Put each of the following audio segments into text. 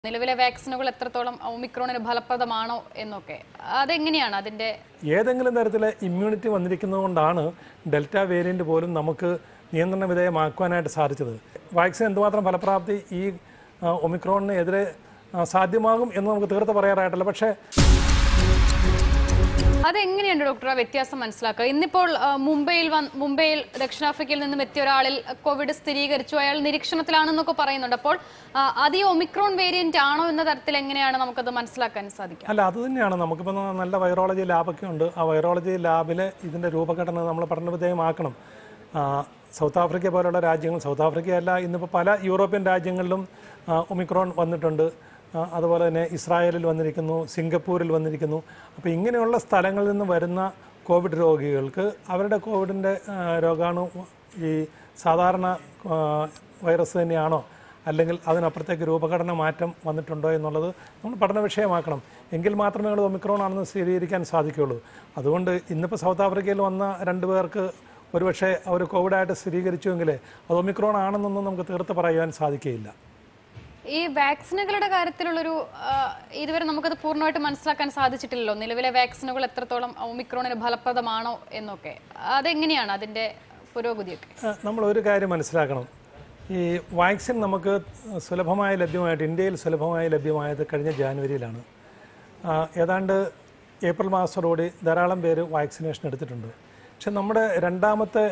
നിലവിലെ വാക്സിനുകൾ എത്രത്തോളം ഒമിക്രോണിന് ഫലപ്രദമാണോ എന്നൊക്കെ അതെങ്ങനെയാണ് അതിന്റെ ഏതെങ്കിലും തരത്തിലെ ഇമ്മ്യൂണിറ്റി വന്നിരിക്കുന്നതുകൊണ്ടാണ് ഡെൽറ്റ വേരിയന്റ് പോലും നമുക്ക് നിയന്ത്രണ വിധേയമാക്കുവാനായിട്ട് സാധിച്ചത് വാക്സിൻ എന്തുമാത്രം ഫലപ്രാപ്തി ഈ ആ, ഒമിക്രോണിന് എതിരെ ആ, സാധ്യമാകും എന്ന് നമുക്ക് തീർത്ത് പറയാറായിട്ടില്ല പക്ഷേ അതെങ്ങനെയാണ് ഡോക്ടർ ആ വ്യത്യാസം മനസ്സിലാക്കുക ഇന്നിപ്പോൾ ആ, മുംബൈയിൽ വന്ന് മുംബൈയിൽ ദക്ഷിണാഫ്രിക്കയിൽ നിന്നും എത്തിയ ഒരാളിൽ കോവിഡ് സ്ഥിരീകരിച്ചു അയാൾ നിരീക്ഷണത്തിലാണെന്നൊക്കെ പറയുന്നുണ്ട് അപ്പോൾ ആ, അത് ഈ ഒമിക്രോൺ വേരിയന്റ് ആണോ എന്ന തരത്തിൽ എങ്ങനെയാണ് നമുക്കത് മനസ്സിലാക്കാൻ സാധിക്കുക അല്ല അത് തന്നെയാണ് നമുക്കിപ്പോൾ നല്ല വൈറോളജി ലാബൊക്കെ ഉണ്ട് ആ വൈറോളജി ലാബിൽ ഇതിൻ്റെ രൂപഘടന നമ്മൾ പഠന വിധേയമാക്കണം ആ, സൗത്ത് ആഫ്രിക്ക പോലുള്ള രാജ്യങ്ങൾ സൗത്ത് ആഫ്രിക്കയല്ല ഇന്നിപ്പോൾ പല യൂറോപ്യൻ രാജ്യങ്ങളിലും ആ, ഒമിക്രോൺ വന്നിട്ടുണ്ട് ആ, അതുപോലെ തന്നെ ഇസ്രായേലിൽ വന്നിരിക്കുന്നു സിംഗപ്പൂരിൽ വന്നിരിക്കുന്നു അപ്പോൾ ഇങ്ങനെയുള്ള സ്ഥലങ്ങളിൽ നിന്ന് വരുന്ന കോവിഡ് രോഗികൾക്ക് അവരുടെ കോവിഡിൻ്റെ രോഗാണു ഈ സാധാരണ ആ, വൈറസ് തന്നെയാണോ അല്ലെങ്കിൽ അതിനപ്പുറത്തേക്ക് രൂപഘടന മാറ്റം വന്നിട്ടുണ്ടോ എന്നുള്ളത് നമ്മൾ പഠന വിഷയമാക്കണം എങ്കിൽ മാത്രമേ നമ്മൾ ഒമിക്രോൺ ആണെന്ന് സ്ഥിരീകരിക്കാൻ സാധിക്കുകയുള്ളൂ അതുകൊണ്ട് ഇന്നിപ്പോൾ സൗത്ത് ആഫ്രിക്കയിൽ വന്ന രണ്ട് പേർക്ക് ഒരുപക്ഷെ അവർ കോവിഡായിട്ട് സ്ഥിരീകരിച്ചുവെങ്കിൽ അത് ഒമിക്രോൺ ആണെന്നൊന്നും നമുക്ക് തീർത്ത് പറയുവാൻ സാധിക്കുകയില്ല ഈ വാക്സിനുകളുടെ കാര്യത്തിലുള്ളൊരു ആ, ഇതുവരെ നമുക്കത് പൂർണ്ണമായിട്ട് മനസ്സിലാക്കാൻ സാധിച്ചിട്ടില്ലല്ലോ നിലവിലെ വാക്സിനുകൾ എത്രത്തോളം ഒമിക്രോണിന് ഫലപ്രദമാണോ എന്നൊക്കെ അതെങ്ങനെയാണ് അതിന്റെ പുരോഗതിയൊക്കെ ആ, നമ്മൾ ഒരു കാര്യം മനസ്സിലാക്കണം ഈ വാക്സിൻ നമുക്ക് സുലഭമായി ലഭ്യമായിട്ട് ഇന്ത്യയിൽ സുലഭമായി ലഭ്യമായത് കഴിഞ്ഞ ജാനുവരിയിലാണ് ആ, ഏതാണ്ട് ഏപ്രിൽ മാസത്തോടുകൂടി ധാരാളം പേര് വാക്സിനേഷൻ എടുത്തിട്ടുണ്ട് പക്ഷെ നമ്മുടെ രണ്ടാമത്തെ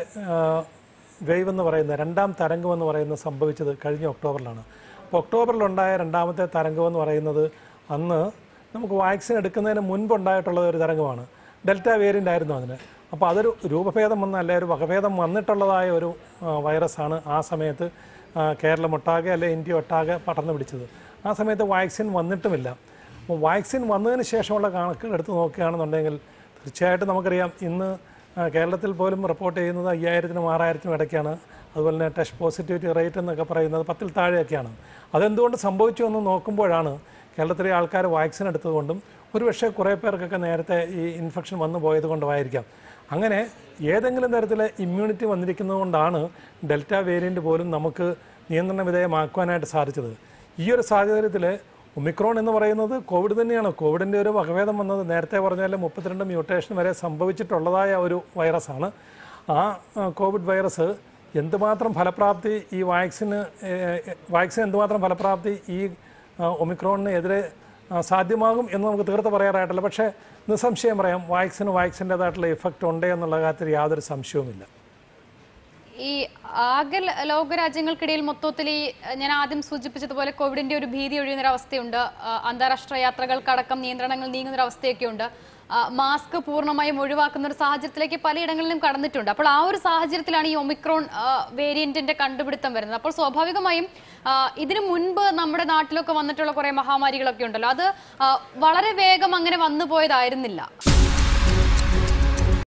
വേവ് എന്ന് പറയുന്ന രണ്ടാം തരംഗം എന്ന് പറയുന്നത് സംഭവിച്ചത് കഴിഞ്ഞ ഒക്ടോബറിലാണ് അപ്പോൾ ഒക്ടോബറിലുണ്ടായ രണ്ടാമത്തെ തരംഗം എന്ന് പറയുന്നത് അന്ന് നമുക്ക് വാക്സിൻ എടുക്കുന്നതിന് മുൻപുണ്ടായിട്ടുള്ള ഒരു തരംഗമാണ് ഡെൽറ്റ വേരിയൻ്റ് ആയിരുന്നു അതിന് അപ്പോൾ അതൊരു രൂപഭേദം വന്നല്ല ഒരു വകഭേദം വന്നിട്ടുള്ളതായ ഒരു ആ, വൈറസാണ് ആ സമയത്ത് ആ, കേരളം ഒട്ടാകെ അല്ലെ ഇന്ത്യ ഒട്ടാകെ പടർന്നു പിടിച്ചത് ആ സമയത്ത് വാക്സിൻ വന്നിട്ടുമില്ല അപ്പോൾ വാക്സിൻ വന്നതിന് ശേഷമുള്ള കണക്കുകൾ എടുത്ത് നോക്കുകയാണെന്നുണ്ടെങ്കിൽ തീർച്ചയായിട്ടും നമുക്കറിയാം ഇന്ന് ആ, കേരളത്തിൽ പോലും റിപ്പോർട്ട് ചെയ്യുന്നത് അയ്യായിരത്തിനും ആറായിരത്തിനും ഇടയ്ക്കാണ് അതുപോലെ തന്നെ ടെസ്റ്റ് പോസിറ്റിവിറ്റി റേറ്റ് എന്നൊക്കെ പറയുന്നത് പത്തിൽ താഴെയൊക്കെയാണ് അതെന്തുകൊണ്ട് സംഭവിച്ചു എന്ന് നോക്കുമ്പോഴാണ് കേരളത്തിലെ ആൾക്കാർ വാക്സിൻ എടുത്തതുകൊണ്ടും ഒരുപക്ഷെ കുറേ പേർക്കൊക്കെ നേരത്തെ ഈ ഇൻഫെക്ഷൻ വന്നു പോയത് കൊണ്ടുമായിരിക്കാം അങ്ങനെ ഏതെങ്കിലും തരത്തിലെ ഇമ്മ്യൂണിറ്റി വന്നിരിക്കുന്നതുകൊണ്ടാണ് ഡെൽറ്റ വേരിയന്റ് പോലും നമുക്ക് നിയന്ത്രണ വിധേയമാക്കുവാനായിട്ട് സാധിച്ചത് ഈ ഒരു സാഹചര്യത്തിൽ ഒമിക്രോൺ എന്ന് പറയുന്നത് കോവിഡ് തന്നെയാണ് കോവിഡിൻ്റെ ഒരു വകഭേദം വന്നത് നേരത്തെ പറഞ്ഞാൽ മുപ്പത്തിരണ്ട് മ്യൂട്ടേഷൻ വരെ സംഭവിച്ചിട്ടുള്ളതായ ഒരു വൈറസാണ് ആ ആ, കോവിഡ് വൈറസ് എന്തുമാത്രം ഫലപ്രാപ്തി ഈ വാക്സിന് ഏഹ്, വാക്സിൻ എന്തുമാത്രം ഫലപ്രാപ്തി ഈ ആ, ഒമിക്രോണിന് എതിരെ ആ, സാധ്യമാകും എന്ന് നമുക്ക് തീർത്ത് പറയാറായിട്ടില്ല പക്ഷേ നിസ്സംശയം പറയാം വാക്സിന് വാക്സിൻ്റെതായിട്ടുള്ള ഇഫക്റ്റ് ഉണ്ട് എന്നുള്ള കാര്യത്തിൽ യാതൊരു സംശയവുമില്ല ഈ ആകെ ല- ലോകരാജ്യങ്ങൾക്കിടയിൽ മൊത്തത്തിൽ ഈ അഹ് ഞാൻ ആദ്യം സൂചിപ്പിച്ചതുപോലെ കോവിഡിന്റെ ഒരു ഭീതി ഒഴിയുന്ന ഒരു അവസ്ഥയുണ്ട് ആ, അന്താരാഷ്ട്ര യാത്രകൾക്കടക്കം നിയന്ത്രണങ്ങൾ നീങ്ങുന്ന ഒരു അവസ്ഥയൊക്കെ ഉണ്ട് ആ, മാസ്ക് പൂർണ്ണമായും ഒഴിവാക്കുന്ന ഒരു സാഹചര്യത്തിലേക്ക് പലയിടങ്ങളിലും കടന്നിട്ടുണ്ട് അപ്പോൾ ആ ഒരു സാഹചര്യത്തിലാണ് ഈ ഒമിക്രോൺ ആ, വേരിയന്റിന്റെ കണ്ടുപിടുത്തം വരുന്നത് അപ്പോൾ സ്വാഭാവികമായും ആ, ഇതിനു മുൻപ് നമ്മുടെ നാട്ടിലൊക്കെ വന്നിട്ടുള്ള കുറെ മഹാമാരികളൊക്കെ ഉണ്ടല്ലോ അത് ആ, വളരെ വേഗം അങ്ങനെ വന്നു പോയതായിരുന്നില്ല